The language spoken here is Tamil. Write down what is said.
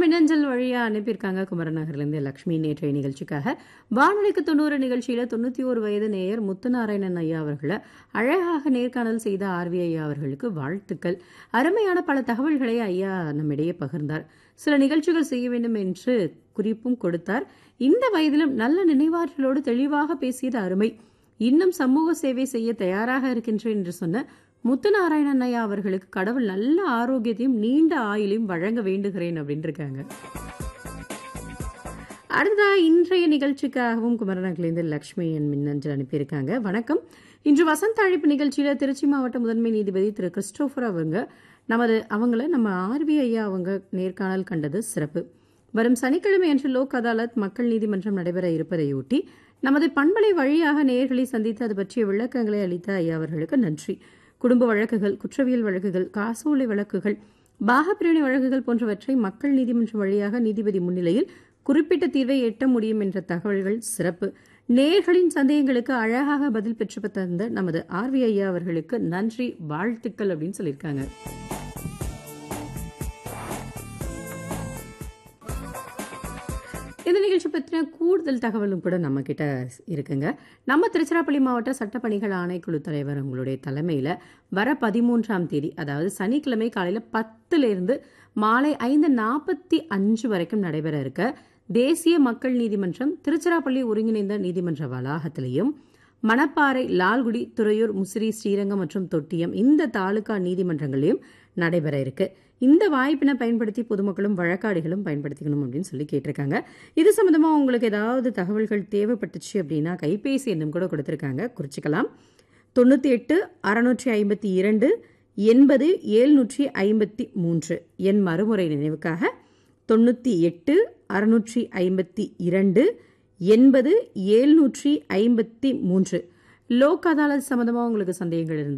மின்னஞ்சல் வழியா அனுப்பியிருக்காங்க குமரநகர்லேருந்து லக்ஷ்மி நேற்றைய நிகழ்ச்சிக்காக வானொலிக்கு தொண்ணூறு நிகழ்ச்சியில தொண்ணூத்தி ஒரு வயது நேயர் முத்துநாராயணன் ஐயா அவர்களை அழகாக நேர்காணல் செய்த ஆர்வி ஐயா அவர்களுக்கு வாழ்த்துக்கள் அருமையான பல தகவல்களை ஐயா நம்மிடையே பகிர்ந்தார் சில நிகழ்ச்சிகள் செய்ய வேண்டும் என்று குறிப்பும் கொடுத்தார் இந்த வயதிலும் நல்ல நினைவாற்றலோடு தெளிவாக பேசியது அருமை இன்னும் சமூக சேவை செய்ய தயாராக இருக்கின்றேன் என்று சொன்ன முத்துநாராயணன் ஐயா அவர்களுக்கு கடவுள் நல்ல ஆரோக்கியத்தையும் நீண்ட ஆயுளையும் வழங்க வேண்டுகிறேன் அப்படின்னு இருக்காங்க அடுத்ததா இன்றைய நிகழ்ச்சிக்காகவும் குமரநகர்லேருந்து லக்ஷ்மி என் மின்னஞ்சல் அனுப்பியிருக்காங்க வணக்கம் இன்று வசந்த அழைப்பு நிகழ்ச்சியில திருச்சி மாவட்ட முதன்மை நீதிபதி திரு கிறிஸ்டோபர் அவங்க நமது அவங்கள நம்ம ஆர்வி ஐயா அவங்க நேர்காணல் கண்டது சிறப்பு வரும் சனிக்கிழமை அன்று லோக் அதாலத் மக்கள் நீதிமன்றம் நடைபெற இருப்பதையொட்டி நமது பண்பலை வழியாக நேர்களை சந்தித்து அது பற்றிய விளக்கங்களை அளித்த ஐயா அவர்களுக்கு நன்றி குடும்ப வழக்குகள் குற்றவியல் வழக்குகள் காசோலை வழக்குகள் பாகப்பிரிவினை வழக்குகள் போன்றவற்றை மக்கள் நீதிமன்றம் வழியாக நீதிபதி முன்னிலையில் குறிப்பிட்ட தீர்வை எட்ட முடியும் என்ற தகவல்கள் சிறப்பு நேர்களின் சந்தேகங்களுக்கு அழகாக பதில் பெற்று தந்த நமது ஆர்வி ஐயா அவர்களுக்கு நன்றி வாழ்த்துக்கள் அப்படின்னு சொல்லியிருக்காங்க இந்த நிகழ்ச்சி பற்றின கூடுதல் தகவலும் கூட நம்ம கிட்ட இருக்குங்க நம்ம திருச்சிராப்பள்ளி மாவட்ட சட்டப்பணிகள் ஆணைக்குழு தலைவர் உங்களுடைய தலைமையில் வர பதிமூன்றாம் தேதி அதாவது சனிக்கிழமை காலையில் பத்துலேருந்து மாலை ஐந்து நாற்பத்தி அஞ்சு வரைக்கும் நடைபெற இருக்க தேசிய மக்கள் நீதிமன்றம் திருச்சிராப்பள்ளி ஒருங்கிணைந்த நீதிமன்ற வளாகத்திலையும் மணப்பாறை லால்குடி துறையூர் முசிறி ஸ்ரீரங்கம் மற்றும் தொட்டியம் இந்த தாலுகா நீதிமன்றங்களையும் நடைபெற இருக்கு இந்த வாய்ப்பினை பயன்படுத்தி பொதுமக்களும் வழக்காடிகளும் பயன்படுத்திக்கணும் அப்படின்னு சொல்லி கேட்டிருக்காங்க இது சம்பந்தமா உங்களுக்கு ஏதாவது தகவல்கள் தேவைப்பட்டுச்சு அப்படின்னா கைபேசி எண்ணும் கூட கொடுத்துருக்காங்க குறிச்சிக்கலாம் தொண்ணூற்றி எட்டு அறுநூற்றி ஐம்பத்தி இரண்டு எண்பது ஏழ்நூற்றி ஐம்பத்தி மூன்று என் மறுமுறை நினைவுக்காக தொண்ணூற்றி எட்டு அறுநூற்றி ஐம்பத்தி இரண்டு எண்பது ஏழ்நூற்றி ஐம்பத்தி மூன்று லோக் அதாலத் சம்பந்தமாக உங்களுக்கு சந்தேகங்கள் இருந்து